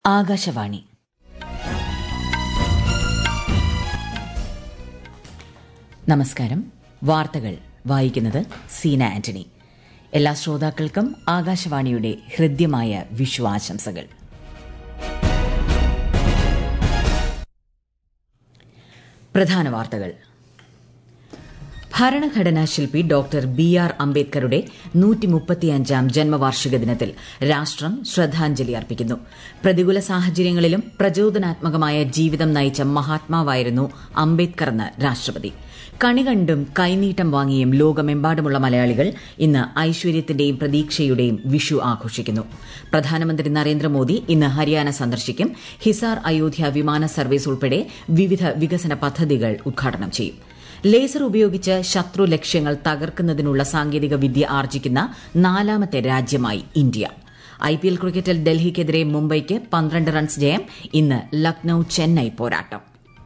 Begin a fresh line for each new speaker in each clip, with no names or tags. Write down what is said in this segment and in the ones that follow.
ആകാശവാണി നമസ്കാരം വാർത്തകൾ വായിക്കുന്നത് സീന ആന്റണി എല്ലാ ശ്രോതാക്കൾക്കും ആകാശവാണിയുടെ ഹൃദ്യമായ വിഷു ആശംസകൾ പ്രധാന വാർത്തകൾ ഭരണഘടനാ ശില്പി ഡോക്ടർ ബി ആർ അംബേദ്കറുടെ നൂറ്റിമുപ്പത്തിയഞ്ചാം ജന്മവാർഷിക ദിനത്തിൽ രാഷ്ട്രം ശ്രദ്ധാഞ്ജലി അർപ്പിക്കുന്നു പ്രതികൂല സാഹചര്യങ്ങളിലും പ്രചോദനാത്മകമായ ജീവിതം നയിച്ച മഹാത്മാവായിരുന്നു അംബേദ്കർ എന്ന് രാഷ്ട്രപതി കണി കണ്ടും കൈനീട്ടം വാങ്ങിയും ലോകമെമ്പാടുമുള്ള മലയാളികൾ ഇന്ന് ഐശ്വര്യത്തിന്റെയും പ്രതീക്ഷയുടെയും വിഷു ആഘോഷിക്കുന്നു പ്രധാനമന്ത്രി നരേന്ദ്രമോദി ഇന്ന് ഹരിയാന സന്ദർശിക്കും ഹിസാർ അയോധ്യ വിമാന സർവീസ് ഉൾപ്പെടെ വിവിധ വികസന പദ്ധതികൾ ഉദ്ഘാടനം ചെയ്യും ലേസർ ഉപയോഗിച്ച് ശത്രു ലക്ഷ്യങ്ങൾ തകർക്കുന്നതിനുള്ള സാങ്കേതിക വിദ്യ ആർജിക്കുന്ന നാലാമത്തെ രാജ്യമായി ഇന്ത്യ ഐപിഎൽ ക്രിക്കറ്റിൽ ഡൽഹിക്കെതിരെ മുംബൈക്ക് പന്ത്രണ്ട് റൺസ് ജയം ഇന്ന് ലക്നൌ ചെന്നൈ പോരാട്ടം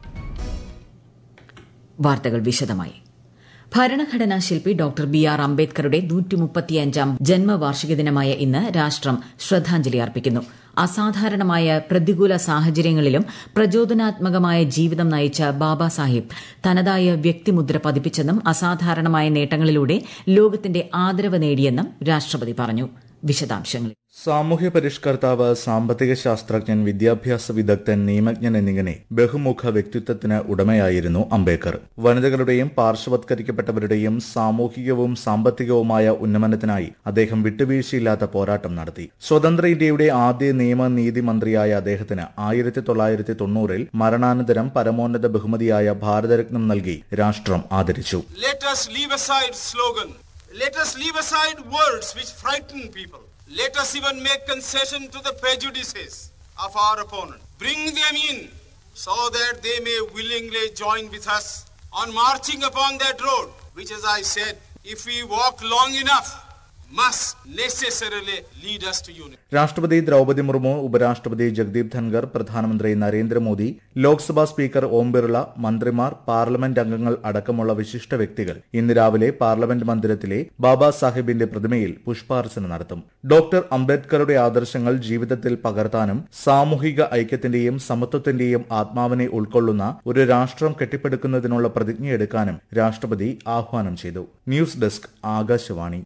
വാർത്തകൾ വിശദമായി ഭരണഘടനാ ശില്പി ഡോക്ടർ ബി ആർ അംബേദ്കറുടെ നൂറ്റിമുപ്പത്തിയഞ്ചാം ജന്മവാർഷിക ദിനമായ ഇന്ന് രാഷ്ട്രം ശ്രദ്ധാഞ്ജലി അർപ്പിക്കുന്നു അസാധാരണമായ പ്രതികൂല സാഹചര്യങ്ങളിലും പ്രചോദനാത്മകമായ ജീവിതം നയിച്ച ബാബാ സാഹിബ് തനതായ വ്യക്തിമുദ്ര പതിപ്പിച്ചെന്നും അസാധാരണമായ നേട്ടങ്ങളിലൂടെ ലോകത്തിന്റെ ആദരവ് നേടിയെന്നും രാഷ്ട്രപതി പറഞ്ഞു വിശദാംശങ്ങളിൽ
സാമൂഹ്യ പരിഷ്കർത്താവ് സാമ്പത്തിക ശാസ്ത്രജ്ഞൻ വിദ്യാഭ്യാസ വിദഗ്ധൻ നിയമജ്ഞൻ എന്നിങ്ങനെ ബഹുമുഖ വ്യക്തിത്വത്തിന് ഉടമയായിരുന്നു അംബേദ്കർ വനിതകളുടെയും പാർശ്വവത്കരിക്കപ്പെട്ടവരുടെയും സാമൂഹികവും സാമ്പത്തികവുമായ ഉന്നമനത്തിനായി അദ്ദേഹം വിട്ടുവീഴ്ചയില്ലാത്ത പോരാട്ടം നടത്തി സ്വതന്ത്ര ഇന്ത്യയുടെ ആദ്യ നിയമ നീതി മന്ത്രിയായ അദ്ദേഹത്തിന് ആയിരത്തി തൊള്ളായിരത്തി തൊണ്ണൂറിൽ മരണാനന്തരം പരമോന്നത ബഹുമതിയായ ഭാരതരത്നം നൽകി രാഷ്ട്രം ആദരിച്ചു
Let us leave aside slogan. Let us leave aside words which frighten people. Let us even make concession to the prejudices of our opponent. Bring them in so that they may willingly join with us on marching upon that road, which as I said, if we walk long enough, must necessarily lead us to unity.
രാഷ്ട്രപതി ദ്രൌപതി മുർമു ഉപരാഷ്ട്രപതി ജഗ്ദീപ് ധൻഖർ പ്രധാനമന്ത്രി Narendra Modi Lok Sabha speaker ഓം ബിർള മന്ത്രിമാർ parliament അംഗങ്ങൾ അടക്കമുള്ള വിശിഷ്ട വ്യക്തികൾ ഇന്ന് രാവിലെ പാർലമെന്റ് മന്ദിരത്തിലെ ബാബാ സാഹിബിന്റെ പ്രതിമയിൽ പുഷ്പാർച്ചന നടത്തും ഡോക്ടർ അംബേദ്കറുടെ ആദർശങ്ങൾ ജീവിതത്തിൽ പകർത്താനും സാമൂഹിക ഐക്യത്തിന്റെയും സമത്വത്തിന്റെയും ആത്മാവിനെ ഉൾക്കൊള്ളുന്ന ഒരു രാഷ്ട്രം കെട്ടിപ്പടുക്കുന്നതിനുള്ള പ്രതിജ്ഞയെടുക്കാനും രാഷ്ട്രപതി ആഹ്വാനം ചെയ്തു news desk Akashvani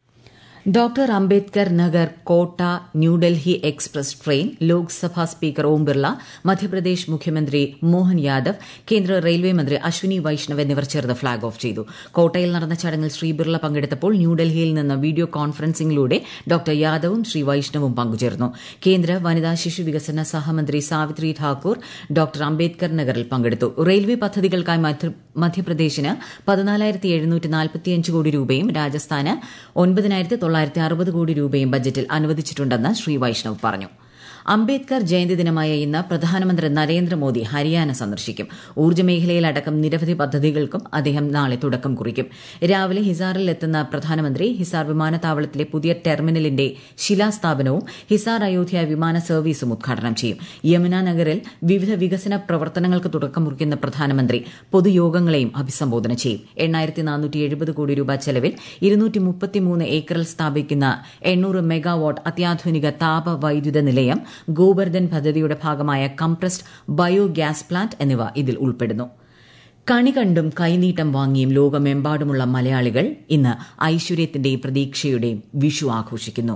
doctor Ambedkar Nagar കോട്ട New Delhi express train Lok Sabha speaker ഓം ബിർള മധ്യപ്രദേശ് മുഖ്യമന്ത്രി മോഹൻ യാദവ് കേന്ദ്ര റെയിൽവേ മന്ത്രി അശ്വിനി വൈഷ്ണവ് എന്നിവർ ചേർന്ന് ഫ്ളാഗ് ഓഫ് ചെയ്തു കോട്ടയിൽ നടന്ന ചടങ്ങിൽ ശ്രീ ബിർള പങ്കെടുത്തപ്പോൾ ന്യൂഡൽഹിയിൽ നിന്ന് വീഡിയോ കോൺഫറൻസിംഗിലൂടെ ഡോക്ടർ യാദവും ശ്രീ വൈഷ്ണവും പങ്കുചേർന്നു കേന്ദ്ര വനിതാ ശിശു വികസന സഹമന്ത്രി സാവിത്രി ഠാക്കൂർ ഡോക്ടർ അംബേദ്കർ നഗറിൽ പങ്കെടുത്തു റെയിൽവേ പദ്ധതികൾക്കായി മധ്യപ്രദേശിന് പതിനാലായിരത്തി എഴുന്നൂറ്റി നാൽപ്പത്തിയഞ്ച് കോടി രൂപയും രാജസ്ഥാന് ഒൻപതിനായിരത്തി തൊള്ളായിരത്തി അറുപത് കോടി രൂപയും ബജറ്റിൽ അനുവദിച്ചിട്ടുണ്ടെന്ന് ശ്രീ വൈഷ്ണവ് പറഞ്ഞു അംബേദ്കർ ജയന്തി ദിനമായ ഇന്ന് പ്രധാനമന്ത്രി നരേന്ദ്രമോദി ഹരിയാന സന്ദർശിക്കും ഊർജ്ജ മേഖലയിലടക്കം നിരവധി പദ്ധതികൾക്കും അദ്ദേഹം നാളെ തുടക്കം കുറിക്കും രാവിലെ ഹിസാറിൽ എത്തുന്ന പ്രധാനമന്ത്രി ഹിസാർ വിമാനത്താവളത്തിലെ പുതിയ ടെർമിനലിന്റെ ശിലാസ്ഥാപനവും ഹിസാർ അയോധ്യ വിമാന സർവീസും ഉദ്ഘാടനം ചെയ്യും യമുന നഗറിൽ വിവിധ വികസന പ്രവർത്തനങ്ങൾക്ക് തുടക്കം കുറിക്കുന്ന പ്രധാനമന്ത്രി പൊതുയോഗങ്ങളെയും അഭിസംബോധന ചെയ്യും എണ്ണായിരത്തി നാനൂറ്റി എഴുപത് കോടി രൂപ ചെലവിൽ ഇരുന്നൂറ്റി മുപ്പത്തിമൂന്ന് ഏക്കറിൽ സ്ഥാപിക്കുന്ന എണ്ണൂറ് മെഗാവാട്ട് അത്യാധുനിക താപ വൈദ്യുത നിലയം ഗോബർദ്ധൻ പദ്ധതിയുടെ ഭാഗമായ കംപ്രസ്ഡ് ബയോഗ്യാസ് പ്ലാന്റ് എന്നിവ ഇതിൽ ഉൾപ്പെടുന്നു കണി കണ്ടും കൈനീട്ടം വാങ്ങിയും ലോകമെമ്പാടുമുള്ള മലയാളികൾ ഇന്ന് ഐശ്വര്യത്തിന്റെയും പ്രതീക്ഷയുടെയും വിഷു ആഘോഷിക്കുന്നു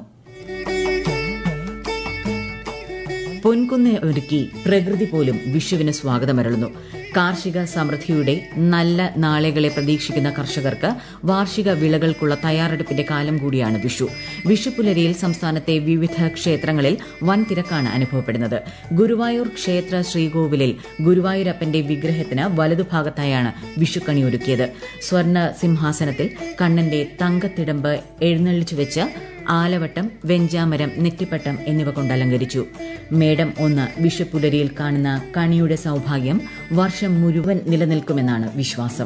പൊൻകുന്ന് ഒരുക്കി പ്രകൃതി പോലും വിഷുവിന് സ്വാഗതമരളുന്നു കാർഷിക സമൃദ്ധിയുടെ നല്ല നാളെകളെ പ്രതീക്ഷിക്കുന്ന കർഷകർക്ക് വാർഷിക വിളകൾക്കുള്ള തയ്യാറെടുപ്പിന്റെ കാലം കൂടിയാണ് വിഷു വിഷുപുലരിയിൽ സംസ്ഥാനത്തെ വിവിധ ക്ഷേത്രങ്ങളിൽ വൻ തിരക്കാണ് അനുഭവപ്പെടുന്നത് ഗുരുവായൂർ ക്ഷേത്ര ശ്രീകോവിലിൽ ഗുരുവായൂരപ്പന്റെ വിഗ്രഹത്തിന് വലതുഭാഗത്തായാണ് വിഷുക്കണി ഒരുക്കിയത് സ്വർണ്ണ സിംഹാസനത്തിൽ കണ്ണന്റെ തങ്കത്തിടമ്പ് എഴുന്നള്ളിച്ചു വെച്ച് ആലവട്ടം വെഞ്ചാമരം നെറ്റിപ്പട്ടം എന്നിവ കൊണ്ട് അലങ്കരിച്ചു മേടം ഒന്ന് വിഷുപുലരിയിൽ കാണുന്ന കണിയുടെ സൌഭാഗ്യം വർഷം മുഴുവൻ നിലനിൽക്കുമെന്നാണ് വിശ്വാസം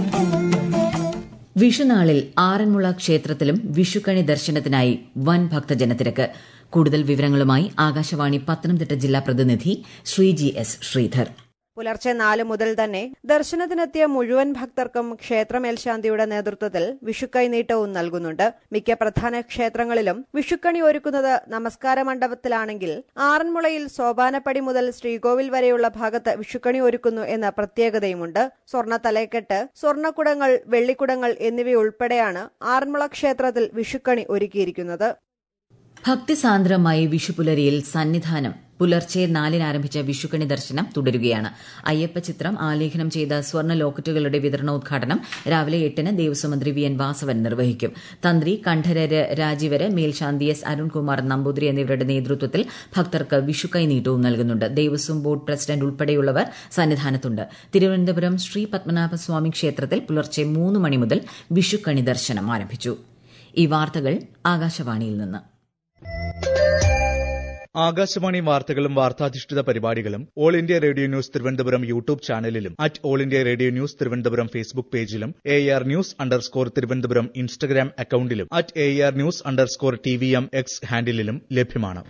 വിഷുനാളിൽ ആറന്മുള ക്ഷേത്രത്തിലും വിഷുക്കണി ദർശനത്തിനായി വൻ ഭക്തജനത്തിരക്ക് കൂടുതൽ വിവരങ്ങളുമായി ആകാശവാണി പത്തനംതിട്ട ജില്ലാ പ്രതിനിധി ശ്രീജി എസ് ശ്രീധർ
പുലർച്ചെ നാല് മുതൽ തന്നെ ദർശനത്തിനെത്തിയ മുഴുവൻ ഭക്തർക്കും ക്ഷേത്ര മേൽശാന്തിയുടെ നേതൃത്വത്തിൽ വിഷുക്കൈ നീട്ടവും നൽകുന്നുണ്ട് മിക്ക പ്രധാന ക്ഷേത്രങ്ങളിലും വിഷുക്കണി ഒരുക്കുന്നത് നമസ്കാര മണ്ഡപത്തിലാണെങ്കിൽ ആറന്മുളയിൽ സോപാനപ്പടി മുതൽ ശ്രീകോവിൽ വരെയുള്ള ഭാഗത്ത് വിഷുക്കണി ഒരുക്കുന്നു എന്ന പ്രത്യേകതയുമുണ്ട് സ്വർണ്ണ തലയെക്കെട്ട് സ്വർണ്ണക്കുടങ്ങൾ വെള്ളിക്കുടങ്ങൾ എന്നിവയുൾപ്പെടെയാണ് ആറന്മുള ക്ഷേത്രത്തിൽ വിഷുക്കണി ഒരുക്കിയിരിക്കുന്നത്
ഭക്തിസാന്ദ്രമായി വിഷുപുലരിയിൽ സന്നിധാനം പുലർച്ചെ നാലിന് ആരംഭിച്ച വിഷുക്കണി ദർശനം തുടരുകയാണ് അയ്യപ്പ ചിത്രം ആലേഖനം ചെയ്ത സ്വർണ്ണ ലോക്കറ്റുകളുടെ വിതരണോദ്ഘാടനം രാവിലെ എട്ടിന് ദേവസ്വം മന്ത്രി വി എൻ വാസവൻ നിർവഹിക്കും തന്ത്രി കണ്ഠരര് രാജീവര് മേൽശാന്തി എസ് അരുൺകുമാർ നമ്പൂതിരി എന്നിവരുടെ നേതൃത്വത്തിൽ ഭക്തർക്ക് വിഷുക്കൈ നീട്ടവും നൽകുന്നുണ്ട് ദേവസ്വം ബോർഡ് പ്രസിഡന്റ് ഉൾപ്പെടെയുള്ളവർ സന്നിധാനത്തുണ്ട് തിരുവനന്തപുരം ശ്രീ പത്മനാഭസ്വാമി ക്ഷേത്രത്തിൽ പുലർച്ചെ മൂന്ന് മണി മുതൽ വിഷുക്കണി ദർശനം ആരംഭിച്ചു ഈ വാർത്തകൾ ആകാശവാണിയിൽ നിന്ന്
ആകാശവാണി വാർത്തകളും വാർത്താധിഷ്ഠിത പരിപാടികളും all India radio news Thiruvananthapuram YouTube ചാനലിലും at all India radio news Thiruvananthapuram Facebook പേജിലും A R news underscore Thiruvananthapuram Instagram അക്കൌണ്ടിലും at A R news underscore T V M X ഹാൻഡിലും ലഭ്യമാണ്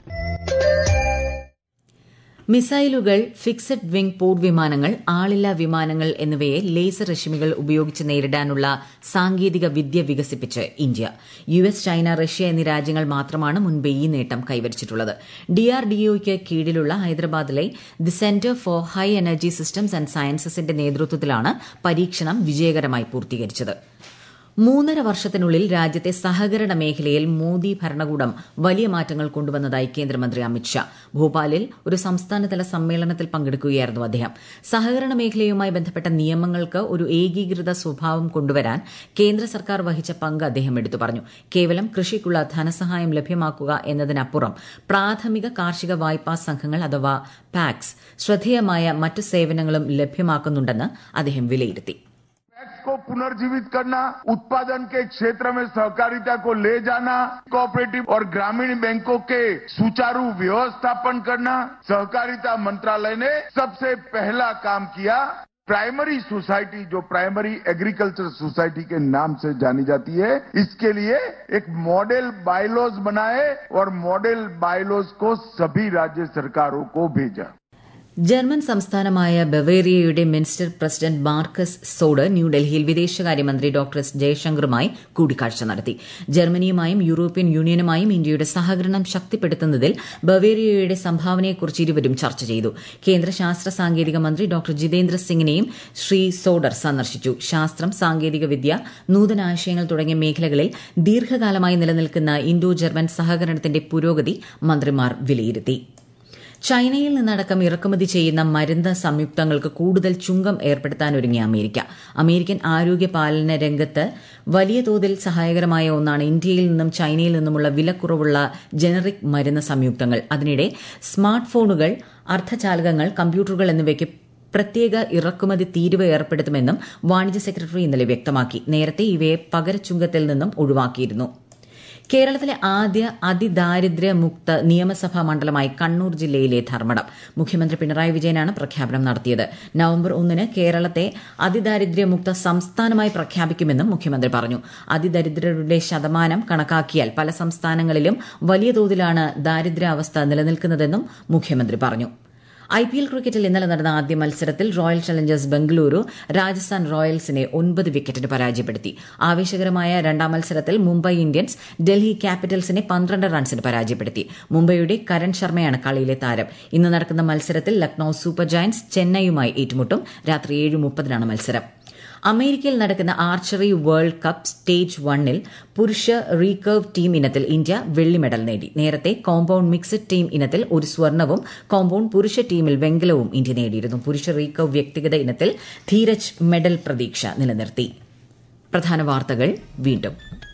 മിസൈലുകൾ ഫിക്സഡ് വിംഗ് പോഡ് വിമാനങ്ങൾ ആളില്ലാ വിമാനങ്ങൾ എന്നിവയെ ലേസർ രശ്മികൾ ഉപയോഗിച്ച് നേരിടാനുള്ള സാങ്കേതിക വിദ്യ വികസിപ്പിച്ച് India U S China Russia എന്നീ രാജ്യങ്ങൾ മാത്രമാണ് മുൻപ് ഈ നേട്ടം കൈവരിച്ചിട്ടുള്ളത് ഡിആർഡിഒയ്ക്ക് കീഴിലുള്ള ഹൈദരാബാദിലെ the centre for high energy systems and സയൻസസിന്റെ നേതൃത്വത്തിലാണ് പരീക്ഷണം വിജയകരമായി പൂർത്തീകരിച്ചത് മൂന്നര വർഷത്തിനുള്ളിൽ രാജ്യത്തെ സഹകരണ മേഖലയിൽ മോദി ഭരണകൂടം വലിയ മാറ്റങ്ങൾ കൊണ്ടുവന്നതായി കേന്ദ്രമന്ത്രി അമിത്ഷാ ഭോപ്പാലിൽ ഒരു സംസ്ഥാനതല സമ്മേളനത്തിൽ പങ്കെടുക്കുകയായിരുന്നു അദ്ദേഹം സഹകരണ മേഖലയുമായി ബന്ധപ്പെട്ട നിയമങ്ങൾക്ക് ഒരു ഏകീകൃത സ്വഭാവം കൊണ്ടുവരാൻ കേന്ദ്ര സർക്കാർ വഹിച്ച പങ്ക് അദ്ദേഹം എടുത്തു പറഞ്ഞു കേവലം കൃഷിക്കുള്ള ധനസഹായം ലഭ്യമാക്കുക എന്നതിനപ്പുറം പ്രാഥമിക കാർഷിക വായ്പാ സംഘങ്ങൾ അഥവാ പാക്സ് ശ്രദ്ധേയമായ മറ്റ് സേവനങ്ങളും ലഭ്യമാക്കുന്നുണ്ടെന്ന് അദ്ദേഹം വിലയിരുത്തി
पैक्स को पुनर्जीवित करना उत्पादन के क्षेत्र में सहकारिता को ले जाना कोऑपरेटिव और ग्रामीण बैंकों के सुचारू व्यवस्थापन करना सहकारिता मंत्रालय ने सबसे पहला काम किया प्राइमरी सोसाइटी जो प्राइमरी एग्रीकल्चर सोसाइटी के नाम से जानी जाती है इसके लिए एक मॉडल बायलॉज बनाए और मॉडल बायलॉज को सभी राज्य सरकारों को भेजा
ജർമ്മൻ സംസ്ഥാനമായ ബവേറിയയുടെ മിനിസ്റ്റർ പ്രസിഡന്റ് മാർക്കസ് സോഡ് ന്യൂഡൽഹിയിൽ വിദേശകാര്യമന്ത്രി ഡോക്ടർ എസ് ജയശങ്കറുമായി കൂടിക്കാഴ്ച നടത്തി ജർമ്മനിയുമായും യൂറോപ്യൻ യൂണിയനുമായും ഇന്ത്യയുടെ സഹകരണം ശക്തിപ്പെടുത്തുന്നതിൽ ബവേറിയയുടെ സംഭാവനയെക്കുറിച്ച് ഇരുവരും ചർച്ച ചെയ്തു കേന്ദ്ര ശാസ്ത്ര സാങ്കേതിക മന്ത്രി ഡോക്ടർ ജിതേന്ദ്ര സിംഗിനെയും ശ്രീ സോഡർ സന്ദർശിച്ചു ശാസ്ത്രം സാങ്കേതികവിദ്യ നൂതനാശയങ്ങൾ തുടങ്ങിയ മേഖലകളിൽ ദീർഘകാലമായി നിലനിൽക്കുന്ന ഇന്തോ ജർമ്മൻ സഹകരണത്തിന്റെ പുരോഗതി മന്ത്രിമാർ വിലയിരുത്തി ചൈനയിൽ നിന്നടക്കം ഇറക്കുമതി ചെയ്യുന്ന മരുന്ന് സംയുക്തങ്ങൾക്ക് കൂടുതൽ ചുങ്കം ഏർപ്പെടുത്താനൊരുങ്ങിയ അമേരിക്ക അമേരിക്കൻ ആരോഗ്യ പാലന രംഗത്ത് വലിയ തോതിൽ സഹായകരമായ ഒന്നാണ് ഇന്ത്യയിൽ നിന്നും ചൈനയിൽ നിന്നുമുള്ള വിലക്കുറവുള്ള ജനറിക് മരുന്ന് സംയുക്തങ്ങൾ അതിനിടെ സ്മാർട്ട് ഫോണുകൾ അർദ്ധചാലകങ്ങൾ കമ്പ്യൂട്ടറുകൾ എന്നിവയ്ക്ക് പ്രത്യേക ഇറക്കുമതി തീരുവ ഏർപ്പെടുത്തുമെന്നും വാണിജ്യ സെക്രട്ടറി ഇന്നലെ വ്യക്തമാക്കി നേരത്തെ ഇവയെ പകരച്ചുങ്കത്തിൽ നിന്നും ഒഴിവാക്കിയിരുന്നു കേരളത്തിലെ ആദ്യ അതിദാരിദ്ര്യമുക്ത നിയമസഭാ മണ്ഡലമായി കണ്ണൂർ ജില്ലയിലെ ധർമ്മടം മുഖ്യമന്ത്രി പിണറായി വിജയനാണ് പ്രഖ്യാപനം നടത്തിയത് നവംബർ ഒന്നിന് കേരളത്തെ അതിദാരിദ്ര്യമുക്ത സംസ്ഥാനമായി പ്രഖ്യാപിക്കുമെന്നും മുഖ്യമന്ത്രി പറഞ്ഞു അതിദരിദ്രരുടെ ശതമാനം കണക്കാക്കിയാൽ പല സംസ്ഥാനങ്ങളിലും വലിയ തോതിലാണ് ദാരിദ്ര്യാവസ്ഥ നിലനിൽക്കുന്നതെന്നും മുഖ്യമന്ത്രി പറഞ്ഞു ഐ പി എൽ ക്രിക്കറ്റിൽ ഇന്നലെ നടന്ന ആദ്യ മത്സരത്തിൽ റോയൽ ചലഞ്ചേഴ്സ് ബംഗളൂരു രാജസ്ഥാൻ റോയൽസിനെ ഒൻപത് വിക്കറ്റിന് പരാജയപ്പെടുത്തി ആവേശകരമായ രണ്ടാം മത്സരത്തിൽ മുംബൈ ഇന്ത്യൻസ് ഡൽഹി ക്യാപിറ്റൽസിനെ പന്ത്രണ്ട് റൺസിന് പരാജയപ്പെടുത്തി മുംബൈയുടെ കരൺ ശർമ്മയാണ് കളിയിലെ താരം ഇന്ന് നടക്കുന്ന മത്സരത്തിൽ ലക്നൌ സൂപ്പർ ജയന്റ്സ് ചെന്നൈയുമായി ഏറ്റുമുട്ടും രാത്രി ഏഴ് മുപ്പതിനാണ് മത്സരം അമേരിക്കയിൽ നടക്കുന്ന ആർച്ചറി വേൾഡ് കപ്പ് സ്റ്റേജ് വണ്ണിൽ പുരുഷ റീകർവ് ടീം ഇനത്തിൽ ഇന്ത്യ വെള്ളി മെഡൽ നേടി നേരത്തെ കോമ്പൌണ്ട് മിക്സഡ് ടീം ഇനത്തിൽ ഒരു സ്വർണവും കോമ്പൌണ്ട് പുരുഷ ടീമിൽ വെങ്കലവും ഇന്ത്യ നേടിയിരുന്നു പുരുഷ റീകർവ് വ്യക്തിഗത ഇനത്തിൽ ധീരജ് മെഡൽ പ്രതീക്ഷ നിലനിർത്തി പ്രധാന വാർത്തകൾ വീണ്ടും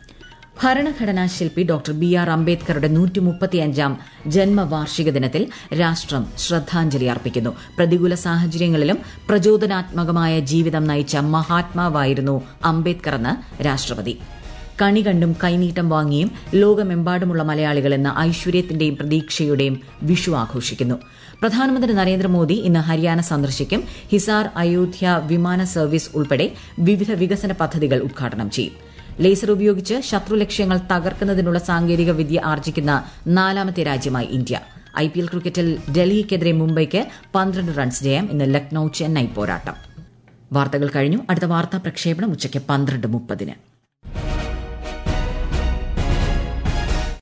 ഭരണഘടനാ ശില്പി ഡോക്ടർ ബി ആർ അംബേദ്കറുടെ നൂറ്റി മുപ്പത്തിയഞ്ചാം ജന്മവാർഷിക ദിനത്തിൽ രാഷ്ട്രം ശ്രദ്ധാഞ്ജലി അർപ്പിക്കുന്നു പ്രതികൂല സാഹചര്യങ്ങളിലും പ്രചോദനാത്മകമായ ജീവിതം നയിച്ച മഹാത്മാവായിരുന്നു അംബേദ്കർ എന്ന് രാഷ്ട്രപതി കണി കണ്ടും കൈനീട്ടം വാങ്ങിയും ലോകമെമ്പാടുമുള്ള മലയാളികൾ എന്ന ഐശ്വര്യത്തിന്റെയും പ്രതീക്ഷയുടെയും വിഷു ആഘോഷിക്കുന്നു പ്രധാനമന്ത്രി നരേന്ദ്രമോദി ഇന്ന് ഹരിയാന സന്ദർശിക്കും ഹിസാർ അയോധ്യ വിമാന സർവീസ് ഉൾപ്പെടെ വിവിധ വികസന പദ്ധതികൾ ഉദ്ഘാടനം ചെയ്യും ലേസർ ഉപയോഗിച്ച് ശത്രു ലക്ഷ്യങ്ങൾ തകർക്കുന്നതിനുള്ള സാങ്കേതിക വിദ്യ ആർജിക്കുന്ന നാലാമത്തെ രാജ്യമായി ഇന്ത്യ ഐ പി എൽ ക്രിക്കറ്റിൽ ഡൽഹിക്കെതിരെ മുംബൈക്ക് പന്ത്രണ്ട് റൺസ് ജയം ഇന്ന് ലക്നൌ ചെന്നൈ പോരാട്ടം വാർത്തകൾ കഴിഞ്ഞു അടുത്ത വാർത്താ പ്രക്ഷേപണം ഉച്ചയ്ക്ക് പന്ത്രണ്ട് മുപ്പതിന്